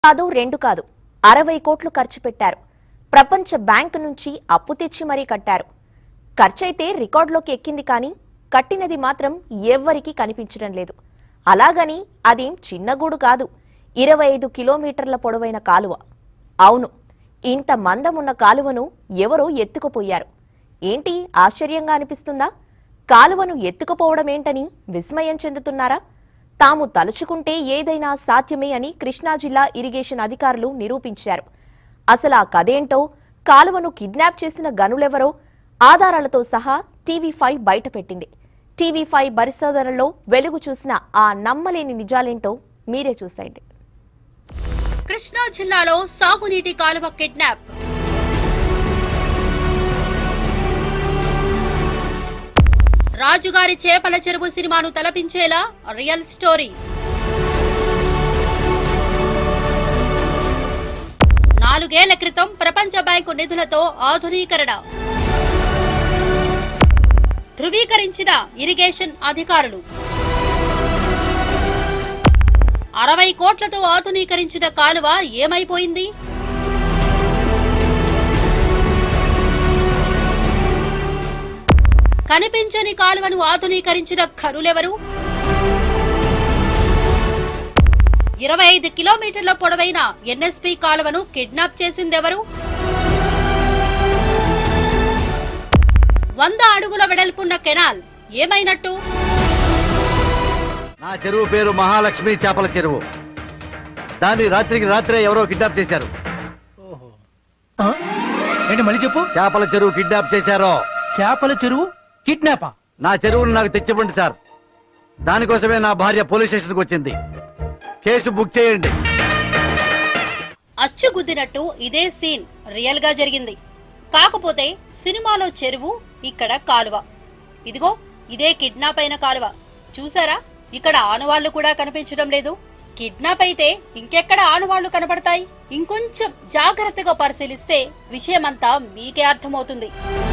కాదు రెండు కాదు అరవై కోట్లు ఖర్చు పెట్టారు ప్రపంచ బ్యాంకు నుంచి అప్పు తెచ్చి మరీ కట్టారు ఖర్చయితే రికార్డులోకి ఎక్కింది కానీ కట్టినది మాత్రం ఎవ్వరికీ కనిపించడం లేదు అలాగని అదేం చిన్న గూడు కాదు ఇరవై ఐదు కిలోమీటర్ల పొడవైన కాలువ అవును ఇంత మందమున్న కాలువను ఎవరో ఎత్తుకుపోయారు ఏంటి ఆశ్చర్యంగా అనిపిస్తుందా కాలువను ఎత్తుకుపోవడమేంటని విస్మయం చెందుతున్నారా తాము తలుచుకుంటే ఏదైనా సాధ్యమే అని కృష్ణా జిల్లా ఇరిగేషన్ అధికారులు నిరూపించారు అసలు ఆ కథేంటో కాలువను కిడ్నాప్ చేసిన గనులెవరో ఆధారాలతో సహా టీవీ ఫైవ్ బయటపెట్టింది టీవీ ఫైవ్ పరిశోధనలో వెలుగు చూసిన ఆ నమ్మలేని నిజాలేంటో మీరే చూసేయండి కృష్ణా జిల్లాలో సాగునీటి కాలువ కిడ్నాప్ రాజుగారి చేపల చెరువు సినిమాను తలపించేలా రియల్ స్టోరీ నాలుగేళ్ల క్రితం ప్రపంచ బ్యాంకు నిధులతో ఆధునీకరణ ధృవీకరించిన ఇరిగేషన్ అధికారులు అరవై కోట్లతో ఆధునీకరించిన కాలువ ఏమైపోయింది కనిపించని కాలువను ఆధునీకరించిన కరులెవరు ఇరవై ఐదు కిలోమీటర్ల పొడవైన ఎన్ఎస్పి కాలువను కిడ్నాప్ చేసిందెవరు వంద అడుగుల వెడల్పున్న కెనాల్ ఏమైనట్టు నా చెరువు పేరు మహాలక్ష్మి చేపల చెరువు దాన్ని రాత్రికి రాత్రే ఎవరో కిడ్నాప్ చేశారు ఆ? ఏంటి మళ్ళీ చెప్పు చేపల చెరువు కిడ్నాప్ చేశారో చేపల చెరువు కిడ్నాపా నా చెరువును నాకు తెచ్చివ్వండి సార్ దానికోసమే నా భార్య పోలీస్ స్టేషన్కి వచ్చింది కేసు బుక్ చేయండి అచ్చుగుద్దినట్టు ఇదే సీన్ రియల్ గా జరిగింది కాకపోతే సినిమాలో చెరువు ఇక్కడ కాలువ ఇదిగో ఇదే కిడ్నాప్ అయిన కాలువ చూసారా ఇక్కడ ఆనవాళ్లు కూడా కనిపించడం లేదు కిడ్నాప్ అయితే ఇంకెక్కడ ఆనవాళ్లు కనబడతాయి ఇంకొంచెం జాగ్రత్తగా పరిశీలిస్తే విషయమంతా మీకే అర్థమవుతుంది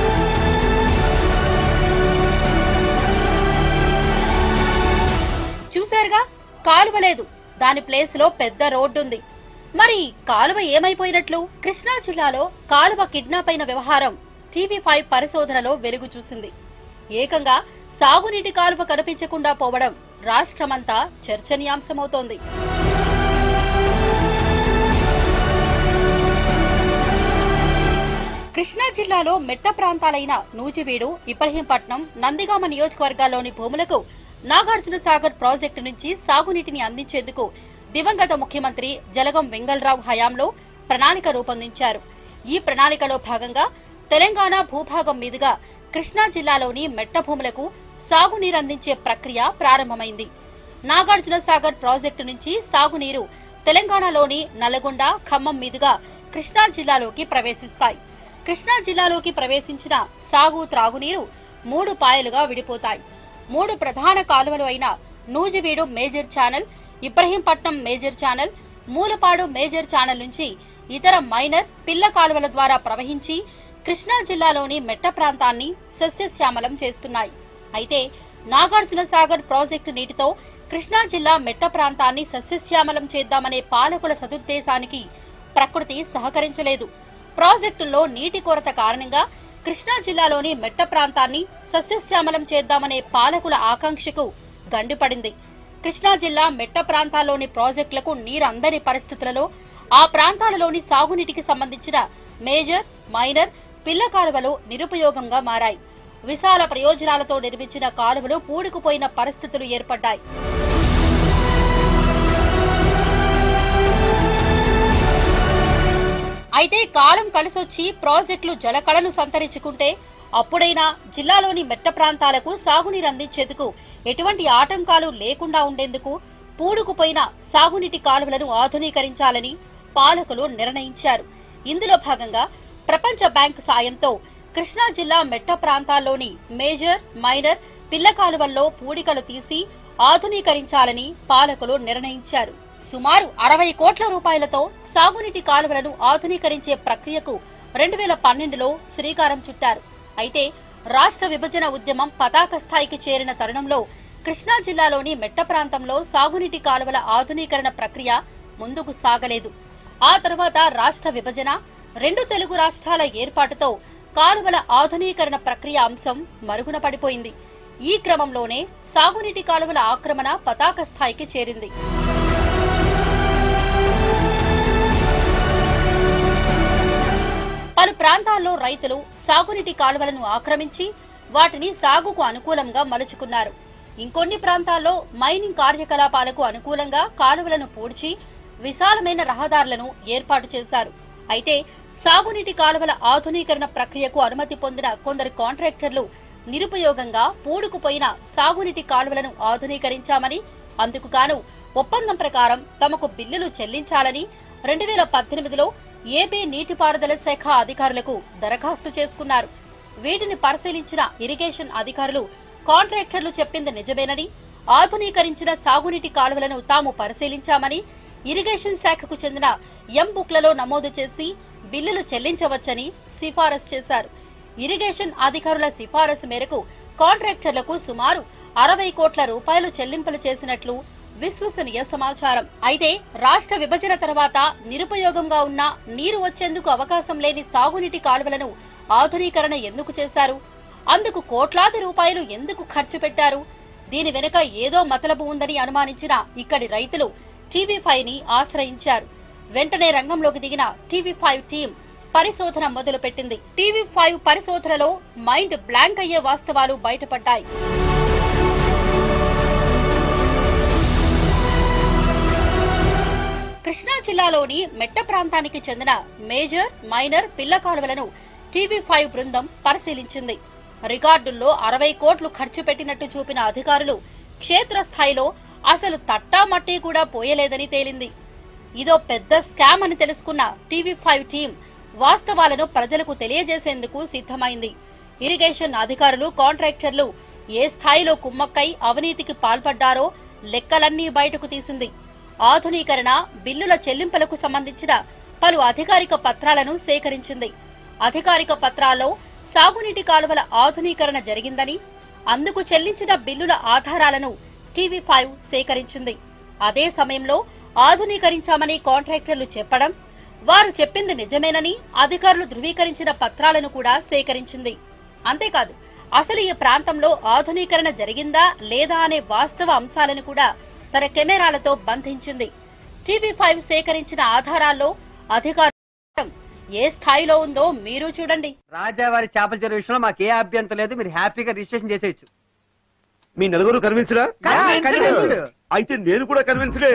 చూశారుగా కాలువ లేదు దాని ప్లేస్ లో పెద్ద రోడ్డు ఉంది మరి కాలువ ఏమైపోయినట్లు కృష్ణా జిల్లాలో కాలువ కిడ్నాప్ అయిన వ్యవహారం టీవీ ఫైవ్ పరిశోధనలో వెలుగు చూసింది ఏకంగా సాగునీటి కాలువ కనిపించకుండా పోవడం రాష్ట్రమంతా చర్చనీయాంశమవుతోంది కృష్ణా జిల్లాలో మెట్ట ప్రాంతాలైన నూజివీడు ఇబ్రహీంపట్నం నందిగామ నియోజకవర్గాల్లోని భూములకు నాగార్జున సాగర్ ప్రాజెక్టు నుంచి సాగునీటిని అందించేందుకు దివంగత ముఖ్యమంత్రి జలగం వెంగళరావు హయాంలో ప్రణాళిక రూపొందించారు ఈ ప్రణాళికలో భాగంగా తెలంగాణ భూభాగం మీదుగా కృష్ణా జిల్లాలోని మెట్ట భూములకు సాగునీరు అందించే ప్రక్రియ ప్రారంభమైంది నాగార్జున సాగర్ ప్రాజెక్టు నుంచి సాగునీరు తెలంగాణలోని నల్గొండ ఖమ్మం మీదుగా కృష్ణా జిల్లాలోకి ప్రవేశిస్తాయి కృష్ణా జిల్లాలోకి ప్రవేశించిన సాగు త్రాగునీరు మూడు పాయలుగా విడిపోతాయి మూడు ప్రధాన కాలువలు అయిన Nuzvid major channel Ibrahimpatnam major channel Mulapadu major channel నుంచి ఇతర మైనర్ పిల్ల కాలువల ద్వారా ప్రవహించి కృష్ణా జిల్లాలోని మెట్ట ప్రాంతాన్ని సస్యశ్యామలం చేస్తున్నాయి అయితే నాగార్జున సాగర్ ప్రాజెక్టు నీటితో కృష్ణా జిల్లా మెట్ట ప్రాంతాన్ని సస్యశ్యామలం చేద్దామనే పాలకుల సదుద్దేశానికి ప్రకృతి సహకరించలేదు ప్రాజెక్టుల్లో నీటి కొరత కారణంగా కృష్ణా జిల్లాలోని మెట్ట ప్రాంతాన్ని సస్యశ్యామలం చేద్దామనే పాలకుల ఆకాంక్షకు గండిపడింది కృష్ణా జిల్లా మెట్ట ప్రాంతాల్లోని ప్రాజెక్టులకు నీరు అందని పరిస్థితులలో ఆ ప్రాంతాలలోని సాగునీటికి సంబంధించిన మేజర్ మైనర్ పిల్ల కాలువలు నిరుపయోగంగా మారాయి విశాల ప్రయోజనాలతో నిర్మించిన కాలువలు పూడుకుపోయిన పరిస్థితులు ఏర్పడ్డాయి అయితే కాలం కలిసొచ్చి ప్రాజెక్టులు జలకళను సంతరించుకుంటే అప్పుడైనా జిల్లాలోని మెట్ట ప్రాంతాలకు సాగునీరు అందించేందుకు ఎటువంటి ఆటంకాలు లేకుండా ఉండేందుకు పూడుకుపోయిన సాగునీటి కాలువలను ఆధునీకరించాలని పాలకులు నిర్ణయించారు ఇందులో భాగంగా ప్రపంచ బ్యాంకు సాయంతో కృష్ణా జిల్లా మెట్ట ప్రాంతాల్లోని మేజర్ మైనర్ పిల్ల కాలువల్లో పూడికలు తీసి ఆధునీకరించాలని పాలకులు నిర్ణయించారు సుమారు అరవై కోట్ల రూపాయలతో సాగునీటి కాలువలను ఆధునీకరించే ప్రక్రియకు రెండు వేల పన్నెండులో శ్రీకారం చుట్టారు అయితే రాష్ట్ర విభజన ఉద్యమం పతాక స్థాయికి చేరిన తరుణంలో కృష్ణా జిల్లాలోని మెట్ట ప్రాంతంలో సాగునీటి కాలువల ఆధునీకరణ ప్రక్రియ ముందుకు సాగలేదు ఆ తర్వాత రాష్ట్ర విభజన రెండు తెలుగు రాష్ట్రాల ఏర్పాటుతో కాలువల ఆధునీకరణ ప్రక్రియ అంశం మరుగున పడిపోయింది ఈ క్రమంలోనే సాగునీటి కాలువల ఆక్రమణ పతాక స్థాయికి చేరింది పలు ప్రాంతాల్లో రైతులు సాగునీటి కాలువలను ఆక్రమించి వాటిని సాగుకు అనుకూలంగా మలుచుకున్నారు ఇంకొన్ని ప్రాంతాల్లో మైనింగ్ కార్యకలాపాలకు అనుకూలంగా కాలువలను పూడ్చి విశాలమైన రహదారులను ఏర్పాటు చేశారు అయితే సాగునీటి కాలువల ఆధునీకరణ ప్రక్రియకు అనుమతి పొందిన కొందరు కాంట్రాక్టర్లు నిరుపయోగంగా పూడుకుపోయిన సాగునీటి కాలువలను ఆధునీకరించామని అందుకు గాను ఒప్పందం ప్రకారం తమకు బిల్లులు చెల్లించాలని రెండు వేల పద్దెనిమిదిలో ఏపీ నీటిపారుదల శాఖ అధికారులకు దరఖాస్తు చేసుకున్నారు వీటిని పరిశీలించిన ఇరిగేషన్ అధికారులు కాంట్రాక్టర్లు చెప్పింది నిజమేనని ఆధునీకరించిన సాగునీటి కాలువలను తాము పరిశీలించామని ఇరిగేషన్ శాఖకు చెందిన ఎం బుక్లలో నమోదు చేసి బిల్లులు చెల్లించవచ్చని సిఫారసు చేశారు ఇరిగేషన్ అధికారుల సిఫారసు మేరకు కాంట్రాక్టర్లకు సుమారు అరవై కోట్ల రూపాయలు చెల్లింపులు చేసినట్లు విశ్వసనీయ సమాచారం అయితే రాష్ట్ర విభజన తర్వాత నిరుపయోగంగా ఉన్న నీరు వచ్చేందుకు అవకాశం లేని సాగునీటి కాలువలను ఆధునీకరణ ఎందుకు చేశారు అందుకు కోట్లాది రూపాయలు ఎందుకు ఖర్చు పెట్టారు దీని వెనుక ఏదో మతలబు ఉందని అనుమానించిన ఇక్కడి రైతులు టీవీ ఫైవ్ ని ఆశ్రయించారు వెంటనే రంగంలోకి దిగిన టీవీ ఫైవ్ టీం పరిశోధన మొదలుపెట్టింది టీవీ ఫైవ్ పరిశోధనలో మైండ్ బ్లాంక్ అయ్యే వాస్తవాలు బయటపడ్డాయి కృష్ణా జిల్లాలోని మెట్ట ప్రాంతానికి చెందిన మేజర్ మైనర్ పిల్ల కాలువలను టీవీ ఫైవ్ బృందం పరిశీలించింది రికార్డుల్లో అరవై కోట్లు ఖర్చు పెట్టినట్టు చూపిన అధికారులు క్షేత్రస్థాయిలో అసలు తట్టా మట్టి కూడా పోయలేదని తేలింది ఇదో పెద్ద స్కామ్ అని తెలుసుకున్న టీవీ ఫైవ్ టీం వాస్తవాలను ప్రజలకు తెలియజేసేందుకు సిద్ధమైంది ఇరిగేషన్ అధికారులు కాంట్రాక్టర్లు ఏ స్థాయిలో కుమ్మక్కై అవినీతికి పాల్పడ్డారో లెక్కలన్నీ బయటకు తీసింది ఆధునీకరణ బిల్లుల చెల్లింపులకు సంబంధించిన పలు అధికారిక పత్రాలను సేకరించింది అధికారిక పత్రాల్లో సాగునీటి కాలువల ఆధునీకరణ జరిగిందని అందుకు చెల్లించిన బిల్లుల ఆధారాలను టీవీ ఫైవ్ సేకరించింది అదే సమయంలో ఆధునీకరించామని కాంట్రాక్టర్లు చెప్పడం వారు చెప్పింది నిజమేనని అధికారులు ధృవీకరించిన పత్రాలను కూడా సేకరించింది అంతేకాదు అసలు ఈ ప్రాంతంలో ఆధునీకరణ జరిగిందా లేదా అనే వాస్తవ అంశాలను కూడా తన కెమెరాలతో బంధించింది టీవీ ఫైవ్ సేకరించిన ఆధారాల్లో అధికారులు ఏ స్థాయిలో ఉందో మీరు చూడండి రాజావారి చేపల చెరువు విషయంలో మాకు ఏ అభ్యంతరం లేదు మీరు హ్యాపీగా రిజిస్ట్రేషన్ చేసేయచ్చు మీ నలుగురు కన్విన్స్డా కన్విన్స్డ్. అయితే నేను కూడా కన్విన్స్డే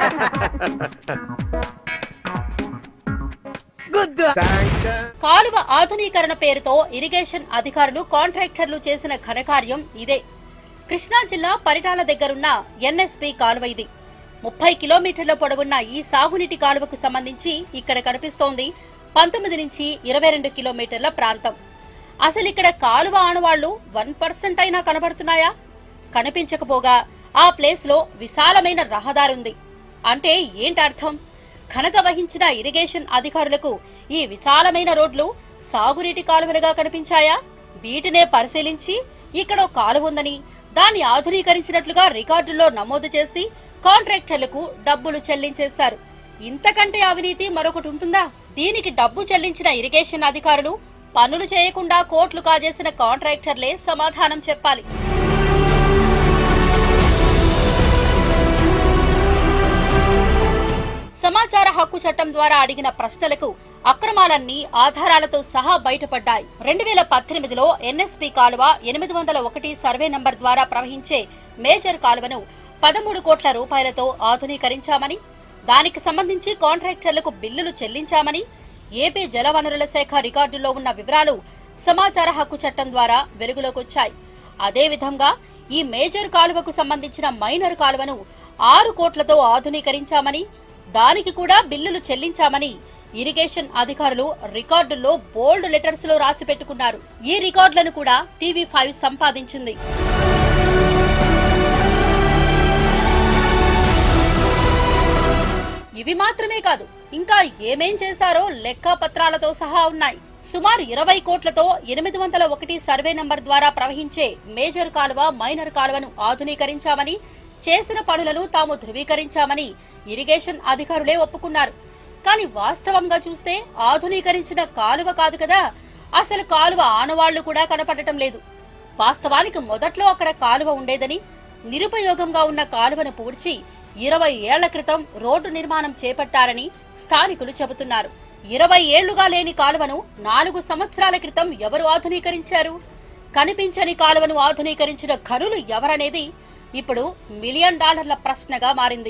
గుడ్ కాలువ ఆధునీకరణ పేరుతో ఇరిగేషన్ అధికారులు కాంట్రాక్టర్లు చేసిన ఘనకార్యం ఇదే కృష్ణా జిల్లా పరిటాల దగ్గరున్న ఎన్ఎస్పి కాలువ ఇది ముప్పై కిలోమీటర్ల పొడవున్న ఈ సాగునీటి కాలువకు సంబంధించి ఇక్కడ కనిపిస్తోంది పంతొమ్మిది నుంచి ఇరవై రెండు కిలోమీటర్ల ప్రాంతం అసలు ఇక్కడ కాలువ ఆనవాళ్లు వన్ పర్సెంట్ అయినా కనబడుతున్నాయా కనిపించకపోగా ఆ ప్లేస్ లో విశాలమైన రహదారుంది అంటే ఏంటి అర్థం ఘనత వహించిన ఇరిగేషన్ అధికారులకు ఈ విశాలమైన రోడ్లు సాగునీటి కాలువలుగా కనిపించాయా వీటినే పరిశీలించి ఇక్కడ ఓ కాలువ ఉందని దాన్ని ఆధునీకరించినట్లుగా రికార్డుల్లో నమోదు చేసి కాంట్రాక్టర్లకు డబ్బులు చెల్లించేశారు ఇంతకంటే అవినీతి మరొకటి ఉంటుందా దీనికి డబ్బు చెల్లించిన ఇరిగేషన్ అధికారులు పనులు చేయకుండా కోట్లు కాజేసిన కాంట్రాక్టర్లే సమాధానం చెప్పాలి సమాచార హక్కు చట్టం ద్వారా అడిగిన ప్రశ్నలకు అక్రమాలన్నీ ఆధారాలతో సహా బయటపడ్డాయి రెండు వేల పద్దెనిమిదిలో ఎన్ఎస్పి కాలువ ఎనిమిది వందల ఒకటి సర్వే నంబర్ ద్వారా ప్రవహించే మేజర్ కాలువను పదమూడు కోట్ల రూపాయలతో ఆధునీకరించామని దానికి సంబంధించి కాంట్రాక్టర్లకు బిల్లులు చెల్లించామని ఏపీ జలవనరుల శాఖ రికార్డుల్లో ఉన్న వివరాలు సమాచార హక్కు చట్టం ద్వారా వెలుగులోకొచ్చాయి అదేవిధంగా ఈ మేజర్ కాలువకు సంబంధించిన మైనర్ కాలువను ఆరు కోట్లతో ఆధునీకరించామని దానికి కూడా బిల్లులు చెల్లించామని ఇరిగేషన్ అధికారులు రికార్డుల్లో బోల్డ్ లెటర్స్ లో రాసి పెట్టుకున్నారు ఈ రికార్డులను కూడా టీవీ ఫైవ్ సంపాదించింది ఇవి మాత్రమే కాదు ఇంకా ఏమేం చేశారో లెక్కపత్రాలతో సహా ఉన్నాయి సుమారు ఇరవై కోట్లతో ఎనిమిది వందల ఒకటి సర్వే నంబర్ ద్వారా ప్రవహించే మేజర్ కాలువ మైనర్ కాలువను ఆధునీకరించామని చేసిన పనులను తాము ధృవీకరించామని ఇరిగేషన్ అధికారులే ఒప్పుకున్నారు కానీ వాస్తవంగా చూస్తే ఆధునీకరించిన కాలువ కాదు కదా అసలు కాలువ ఆనవాళ్లు కూడా కనపడటం లేదు వాస్తవానికి మొదట్లో అక్కడ కాలువ ఉండేదని నిరుపయోగంగా ఉన్న కాలువను పూడ్చి ఇరవై ఏళ్ల క్రితం రోడ్డు నిర్మాణం చేపట్టారని స్థానికులు చెబుతున్నారు ఇరవై ఏళ్లుగా లేని కాలువను నాలుగు సంవత్సరాల క్రితం ఎవరు ఆధునీకరించారు కనిపించని కాలువను ఆధునీకరించిన ఘనులు ఎవరనేది ఇప్పుడు మిలియన్ డాలర్ల ప్రశ్నగా మారింది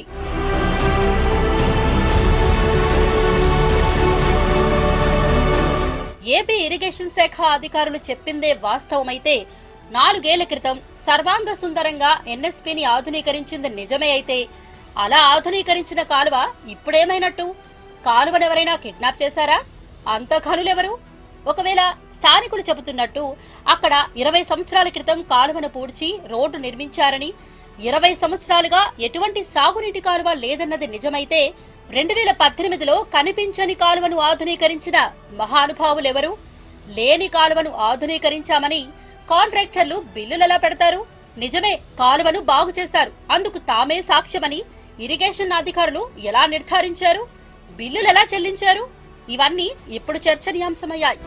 ఏపీ ఇరిగేషన్ శాఖ అధికారులు చెప్పిందే వాస్తవమైతే నాలుగేళ్ల క్రితం సర్వాంగ సుందరంగా ఎన్ఎస్పీని ఆధునీకరించింది నిజమే అయితే అలా ఆధునీకరించిన కాలువ ఇప్పుడేమైనట్టు కాలువనెవరైనా కిడ్నాప్ చేశారా అంత ఖనులెవరు ఒకవేళ స్థానికులు చెబుతున్నట్టు అక్కడ ఇరవై సంవత్సరాల క్రితం కాలువను పూడ్చి రోడ్డు నిర్మించారని ఇరవై సంవత్సరాలుగా ఎటువంటి సాగునీటి కాలువ లేదన్నది నిజమైతే రెండు వేల పద్దెనిమిదిలో కనిపించని కాలువను ఆధునీకరించిన మహానుభావులెవరు లేని కాలువను ఆధునీకరించామని కాంట్రాక్టర్లు బిల్లులెలా పెడతారు నిజమే కాలువను బాగు చేశారు అందుకు తామే సాక్ష్యమని ఇరిగేషన్ అధికారులు ఎలా నిర్ధారించారు బిల్లులు ఎలా చెల్లించారు ఇవన్నీ ఇప్పుడు చర్చనీయాంశమయ్యాయి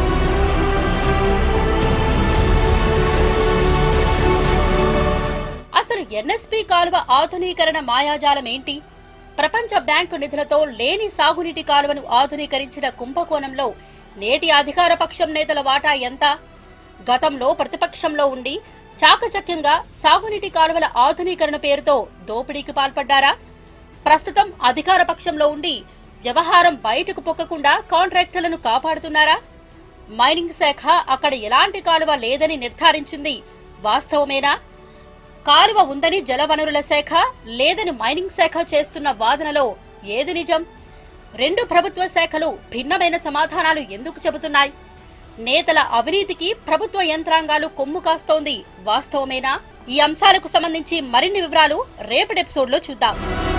అసలు ఎన్ఎస్పి కాలువ ఆధునీకరణ మాయాజాలం ఏంటి ప్రపంచ బ్యాంకు నిధులతో లేని సాగునీటి కాలువను ఆధునీకరించిన కుంభకోణంలో నేటి అధికార పక్షం నేతల వాటా ఎంత గతంలో ప్రతిపక్షంలో ఉండి చాకచక్యంగా సాగునీటి కాలువల ఆధునీకరణ పేరుతో దోపిడీకి పాల్పడ్డారా ప్రస్తుతం అధికార పక్షంలో ఉండి వ్యవహారం బయటకు పొక్కకుండా కాంట్రాక్టర్లను కాపాడుతున్నారా మైనింగ్ శాఖ అక్కడ ఎలాంటి కాలువ లేదని నిర్ధారించింది వాస్తవమేనా కాలువ ఉందని జలవనరుల శాఖ లేదని మైనింగ్ శాఖ చేస్తున్న వాదనలో ఏది నిజం రెండు ప్రభుత్వ శాఖలు భిన్నమైన సమాధానాలు ఎందుకు చెబుతున్నాయి నేతల అవినీతికి ప్రభుత్వ యంత్రాంగాలు కొమ్ము కాస్తోంది వాస్తవమేనా ఈ అంశాలకు సంబంధించి మరిన్ని వివరాలు రేపటి ఎపిసోడ్లో చూద్దాం